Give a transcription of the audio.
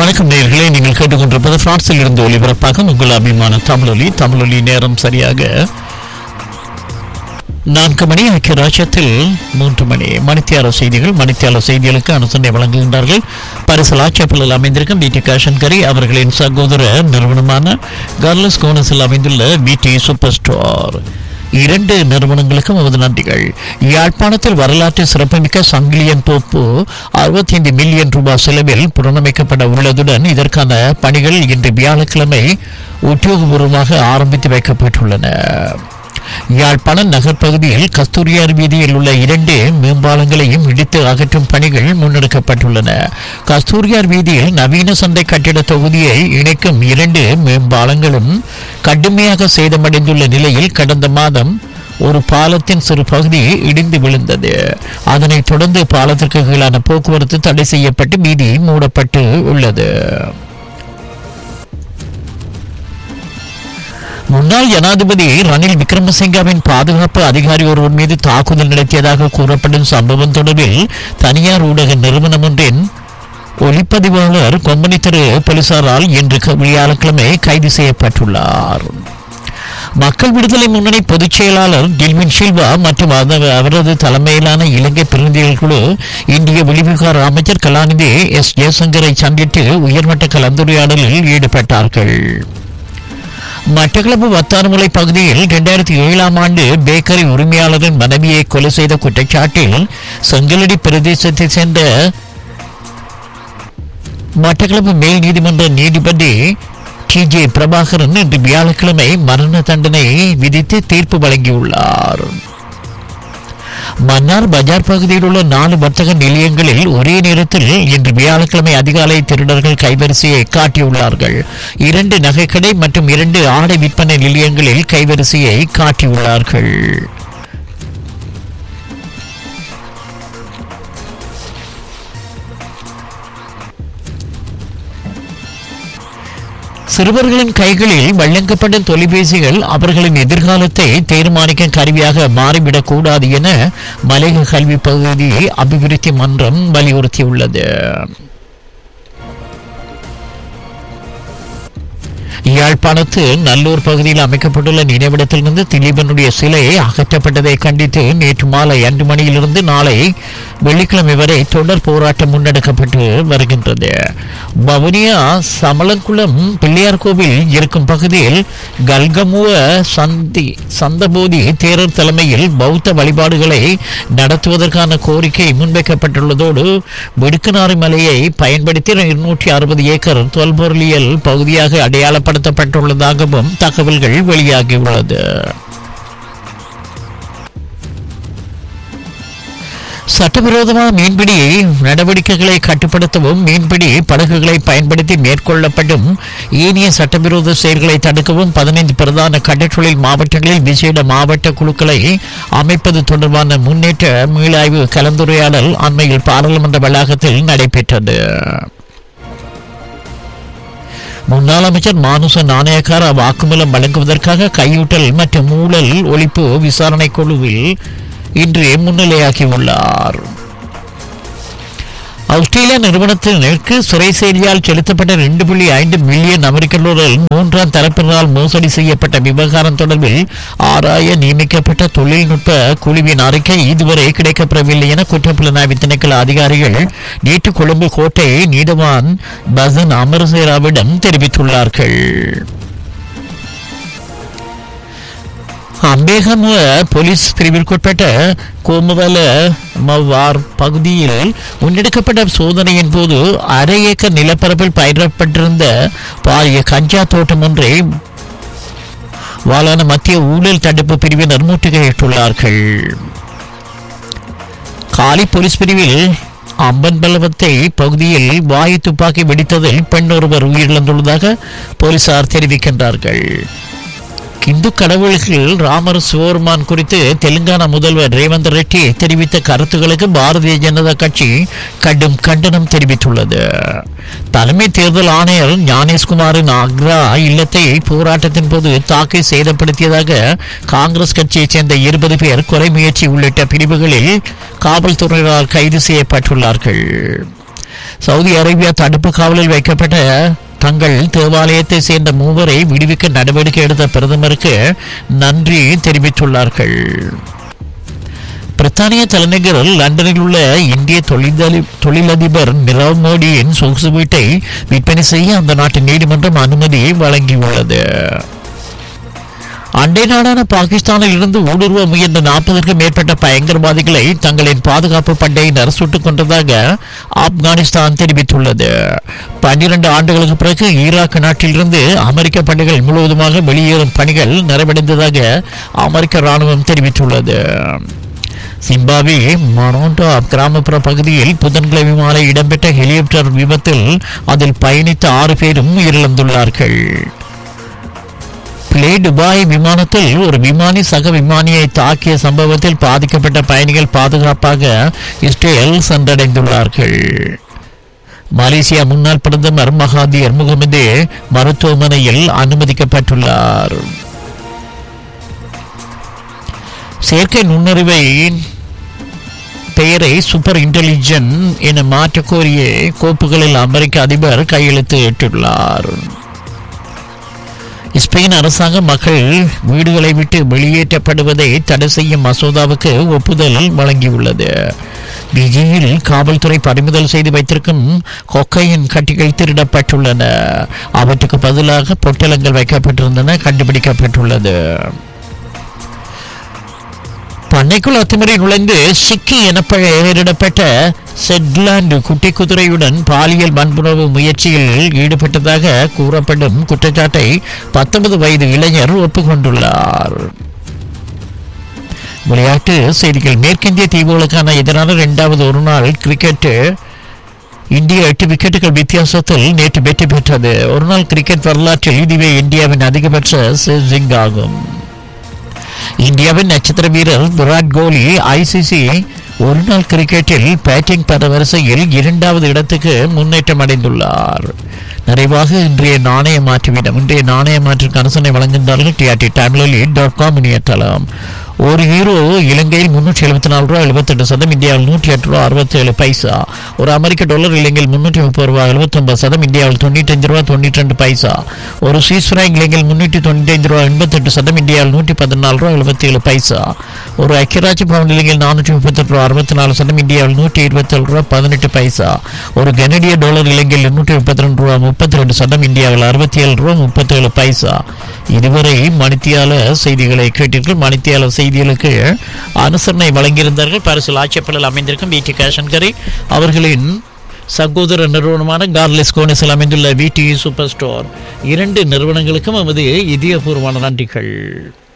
வணக்கம் நேயர்களே நீங்கள் கேட்டுக்கொண்டிருப்பது பிரான்சில் இருந்து ஒலிபரப்பாக உங்கள் அபிமான தமிழொலி தமிழொலி நேரம் சரியாக நான்கு மணி ஐக்கிய ராஜ்யத்தில் மூன்று மணி மணித்தியால செய்திகள் மணித்தியால செய்திகளுக்கு அனுசரணை வழங்குகின்றார்கள் பரிசல் ஆட்சேபலில் அமைந்திருக்கும் பிடி காஷன்கரி அவர்களின் சகோதர நிறுவனமான கார்லஸ் கோனஸில் அமைந்துள்ள பிடி சூப்பர் ஸ்டோர் இரண்டு நிறுவனங்களுக்கும் நமது நன்றிகள் யாழ்ப்பாணத்தில் வரலாற்று சிறப்புமிக்க சங்கிலியன் தோப்பு அறுபத்தி ஐந்து மில்லியன் ரூபாய் செலவில் புனரமைக்கப்பட உள்ளதுடன் இதற்கான பணிகள் இன்று வியாழக்கிழமை உத்தியோகபூர்வமாக ஆரம்பித்து வைக்கப்பட்டுள்ளன யாழ்ப்பாணம் நகர்ப்பகுதியில் கஸ்தூரியார் வீதியில் உள்ள இரண்டு மேம்பாலங்களையும் இடித்து அகற்றும் பணிகள் முன்னெடுக்கப்பட்டுள்ளன கஸ்தூரியார் வீதியில் நவீன சந்தை கட்டிட தொகுதியை இணைக்கும் இரண்டு மேம்பாலங்களும் கடுமையாக சேதமடைந்துள்ள நிலையில் கடந்த மாதம் ஒரு பாலத்தின் சிறு பகுதி இடிந்து விழுந்தது அதனைத் தொடர்ந்து பாலத்திற்கு கீழான போக்குவரத்து தடை செய்யப்பட்டு வீதி மூடப்பட்டு உள்ளது முன்னாள் ஜனாதிபதி ரணில் விக்ரமசிங்கவின் பாதுகாப்பு அதிகாரி ஒருவர் மீது தாக்குதல் நடத்தியதாக கூறப்படும் சம்பவம் தொடர்பில் தனியார் ஊடக நிறுவனம் ஒன்றின் ஒளிப்பதிவாளர் கொம்பனி தெரு போலீசாரால் இன்று க- வியாழக்கிழமை கைது செய்யப்பட்டுள்ளார் மக்கள் விடுதலை முன்னணி பொதுச் செயலாளர் டில்வின் சில்வா மற்றும் அத- அவரது தலைமையிலான இலங்கை பிரதிநிதிகள் குழு இந்திய வெளிவிவகார அமைச்சர் கலாநிதி எஸ் ஜெயசங்கரை சந்தித்து உயர்மட்ட கலந்துரையாடலில் ஈடுபட்டார்கள் மட்டக்களப்பு வத்தாரமுலை பகுதியில் இரண்டாயிரத்தி ஏழாம் ஆண்டு பேக்கரி உரிமையாளரின் மனைவியை கொலை செய்த குற்றச்சாட்டில் செங்கலடி பிரதேசத்தைச் சேர்ந்த மட்டக்களப்பு மேல் நீதிமன்ற நீதிபதி டி ஜே பிரபாகரன் இன்று வியாழக்கிழமை மரண தண்டனை விதித்து தீர்ப்பு வழங்கியுள்ளார் மன்னார் பஜார் பகுதியில் உள்ள நாலு வர்த்தக நிலையங்களில் ஒரே நேரத்தில் இன்று வியாழக்கிழமை அதிகாலை திருடர்கள் கைவரிசையை காட்டியுள்ளார்கள் இரண்டு நகைக்கடை மற்றும் இரண்டு ஆடை விற்பனை நிலையங்களில் கைவரிசையை காட்டியுள்ளார்கள் சிறுவர்களின் கைகளில் வழங்கப்பட்ட தொலைபேசிகள் அவர்களின் எதிர்காலத்தை தீர்மானிக்கும் கருவியாக மாறிவிடக் கூடாது என மலைய கல்வி பகுதி அபிவிருத்தி மன்றம் வலியுறுத்தியுள்ளது யாழ்ப்பாணத்து நல்லூர் பகுதியில் அமைக்கப்பட்டுள்ள நினைவிடத்திலிருந்து திலீபனுடைய சிலை அகற்றப்பட்டதை கண்டித்து நேற்று மாலை அன்று மணியிலிருந்து நாளை வெள்ளிக்கிழமை வரை தொடர் போராட்டம் முன்னெடுக்கப்பட்டு வருகின்றது வவுனியா சமலங்குளம் பிள்ளையார் கோவில் இருக்கும் பகுதியில் கல்கமுவ சந்தி சந்தபோதி தேரர் தலைமையில் பௌத்த வழிபாடுகளை நடத்துவதற்கான கோரிக்கை முன்வைக்கப்பட்டுள்ளதோடு வெடுக்குநாறு மலையை பயன்படுத்தி இருநூற்றி அறுபது ஏக்கர் தொல்பொருளியல் பகுதியாக அடையாளப்படுத்தப்பட்டுள்ளதாகவும் தகவல்கள் வெளியாகியுள்ளது சட்டவிரோதமாக மீன்பிடி நடவடிக்கைகளை கட்டுப்படுத்தவும் மீன்பிடி படகுகளை பயன்படுத்தி மேற்கொள்ளப்படும் ஏனைய சட்டவிரோத செயல்களை தடுக்கவும் பதினைந்து பிரதான கடற்றொழில் மாவட்டங்களில் விசேட மாவட்ட குழுக்களை அமைப்பது தொடர்பான முன்னேற்ற மீளாய்வு கலந்துரையாடல் அண்மையில் பாராளுமன்ற வளாகத்தில் நடைபெற்றது முன்னாள் அமைச்சர் மானுச நாணயக்கார வாக்குமூலம் வழங்குவதற்காக கையூட்டல் மற்றும் ஊழல் ஒழிப்பு விசாரணை குழுவில் இன்று முன்னிலையாகியுள்ளார் ஆஸ்திரேலியா நிறுவனத்தினருக்கு சிறை செய்தியால் செலுத்தப்பட்ட ரெண்டு புள்ளி ஐந்து மில்லியன் அமெரிக்க டாலர் மூன்றாம் தரப்பினரால் மோசடி செய்யப்பட்ட விவகாரம் தொடர்பில் ஆராய நியமிக்கப்பட்ட தொழில்நுட்ப குழுவின் அறிக்கை இதுவரை கிடைக்கப்பெறவில்லை என குற்றப்புலனாய்வு திணைக்கள அதிகாரிகள் நேற்று கொழும்பு கோட்டை நீதவான் பசன் அமரசேராவிடம் தெரிவித்துள்ளார்கள் அம்பேகமுவ போலீஸ் பிரிவிற்குட்பட்ட கோமவல மவ்வார் பகுதியில் முன்னெடுக்கப்பட்ட சோதனையின் போது அரை ஏக்கர் நிலப்பரப்பில் பயிரப்பட்டிருந்த பாரிய கஞ்சா தோட்டம் ஒன்றை வாளான மத்திய ஊழல் தடுப்பு பிரிவினர் முற்றுகையிட்டுள்ளார்கள் காலி போலீஸ் பிரிவில் அம்பன்பலவத்தை பகுதியில் வாயு துப்பாக்கி வெடித்ததில் பெண் ஒருவர் உயிரிழந்துள்ளதாக போலீசார் தெரிவிக்கின்றார்கள் இந்து கடவுள்கள் ராமர் சிவபெருமான் குறித்து தெலுங்கானா முதல்வர் ரேவந்த் ரெட்டி தெரிவித்த கருத்துக்களுக்கு பாரதிய ஜனதா கட்சி கடும் கண்டனம் தெரிவித்துள்ளது தலைமை தேர்தல் ஆணையர் ஞானேஷ்குமாரின் ஆக்ரா இல்லத்தை போராட்டத்தின் போது தாக்கி சேதப்படுத்தியதாக காங்கிரஸ் கட்சியைச் சேர்ந்த இருபது பேர் கொலை முயற்சி உள்ளிட்ட பிரிவுகளில் காவல்துறையினரால் கைது செய்யப்பட்டுள்ளார்கள் சவுதி அரேபியா தடுப்பு காவலில் வைக்கப்பட்ட தங்கள் தேவாலயத்தை சேர்ந்த மூவரை விடுவிக்க நடவடிக்கை எடுத்த பிரதமருக்கு நன்றி தெரிவித்துள்ளார்கள் பிரித்தானிய தலைநகர் லண்டனில் உள்ள இந்திய தொழிலதி தொழிலதிபர் நிரவ் மோடியின் சொகுசு வீட்டை விற்பனை செய்ய அந்த நாட்டு நீதிமன்றம் அனுமதி வழங்கியுள்ளது அண்டை நாடான பாகிஸ்தானில் இருந்து ஊடுருவ முயன்ற நாற்பதற்கும் மேற்பட்ட பயங்கரவாதிகளை தங்களின் பாதுகாப்பு படையினர் சுட்டுக் கொண்டதாக ஆப்கானிஸ்தான் தெரிவித்துள்ளது பன்னிரண்டு ஆண்டுகளுக்கு பிறகு ஈராக் நாட்டிலிருந்து அமெரிக்க படைகள் முழுவதுமாக வெளியேறும் பணிகள் நிறைவடைந்ததாக அமெரிக்க ராணுவம் தெரிவித்துள்ளது சிம்பாவே மொனோட்டோ கிராமப்புற பகுதியில் புதன்கிழமை மாலை இடம்பெற்ற ஹெலிகாப்டர் விபத்தில் அதில் பயணித்த ஆறு பேரும் உயிரிழந்துள்ளார்கள் பிளே துபாய் விமானத்தில் ஒரு விமானி சக விமானியை தாக்கிய சம்பவத்தில் பாதிக்கப்பட்ட பயணிகள் பாதுகாப்பாக இஸ்ரேல் சென்றடைந்துள்ளார்கள் மலேசியா முன்னாள் பிரதமர் மகாதீர் முகமது மருத்துவமனையில் அனுமதிக்கப்பட்டுள்ளார் செயற்கை நுண்ணறிவை பெயரை சூப்பர் இன்டெலிஜென்ட் என மாற்றக் கோரிய கோப்புகளில் அமெரிக்க அதிபர் கையெழுத்து இட்டுள்ளார் ஸ்பெயின் அரசாங்கம் மக்கள் வீடுகளை விட்டு வெளியேற்றப்படுவதை தடை செய்யும் மசோதாவுக்கு ஒப்புதல் வழங்கியுள்ளது பிஜியில் காவல்துறை பறிமுதல் செய்து வைத்திருக்கும் கொக்கையின் கட்டிகள் திருடப்பட்டுள்ளன அவற்றுக்கு பதிலாக பொட்டலங்கள் வைக்கப்பட்டிருந்தன கண்டுபிடிக்கப்பட்டுள்ளது பண்ணைக்குள் அத்துமுறை நுழைந்து சிக்கி என பெயரிடப்பட்ட செட்லாந்து குட்டி குதிரையுடன் பாலியல் வன்புணர்வு முயற்சியில் ஈடுபட்டதாக கூறப்படும் குற்றச்சாட்டை பத்தொன்பது வயது இளைஞர் ஒப்புக்கொண்டுள்ளார் விளையாட்டு செய்திகள் மேற்கிந்திய தீவுகளுக்கான எதிரான இரண்டாவது ஒருநாள் கிரிக்கெட் இந்தியா எட்டு விக்கெட்டுகள் வித்தியாசத்தில் நேற்று வெற்றி பெற்றது ஒருநாள் கிரிக்கெட் வரலாற்றில் இதுவே இந்தியாவின் அதிகபட்ச சேசிங் ஆகும் இந்தியாவின் நட்சத்திர வீரர் விராட் கோலி ஐசிசி ஒருநாள் கிரிக்கெட்டில் பேட்டிங் வரிசையில் இரண்டாவது இடத்துக்கு முன்னேற்றம் அடைந்துள்ளார் நிறைவாக இன்றைய நாணய மாற்று வீதம் இன்றைய நாணய மாற்றுக்கு அரசனை வழங்குகின்றார்கள் டிஆர்டி டைம்லி டாட் காம் இணையதளம் ஒரு ஹீரோ இலங்கையில் முன்னூற்றி எழுபத்தி நாலு ரூபா எழுபத்தெட்டு சதம் இந்தியாவில் நூற்றி எட்டு ரூபா அறுபத்தி ஏழு பைசா ஒரு அமெரிக்க டாலர் இலங்கையில் முன்னூற்றி முப்பது ரூபா எழுபத்தொன்பது சதம் இந்தியாவில் தொண்ணூற்றஞ்சு ரூபா தொண்ணூற்றி ரெண்டு பைசா ஒரு சுவிஸ் ஃப்ராங்க் இலங்கையில் முன்னூற்றி தொண்ணூற்றி ரூபா எண்பத்தெட்டு சதம் இந்தியாவில் நூற்றி பதினாலு ரூபா எழுபத்தி ஏழு பைசா ஒரு ஐக்கியராட்சி பவன் இலங்கையில் நானூற்றி முப்பத்தெட்டு ரூபா அறுபத்தி நாலு சதம் இந்தியாவில் நூற்றி இருபத்தேழு ரூபா பதினெட்டு பைசா ஒரு கனடிய டாலர் இலங்கையில் எண்ணூற்றி முப்பத்தி ரெண்டு ரூபா முப்பத்தி ரெண்டு சதம் இந்தியாவில் அறுபத்தி ஏழு ரூபா முப்பத்தேழு பைசா இதுவரை மணித்தியால செய்திகளை கேட்டீர்கள் மணித்தியால செய்திகளுக்கு அனுசரணை வழங்கியிருந்தார்கள் பரிசில் ஆட்சேபலில் அமைந்திருக்கும் வி டி கேஷன்கரி அவர்களின் சகோதர நிறுவனமான கார்லெஸ் கோனிஸில் அமைந்துள்ள விடி சூப்பர் ஸ்டோர் இரண்டு நிறுவனங்களுக்கும் நமது இதயபூர்வமான நன்றிகள்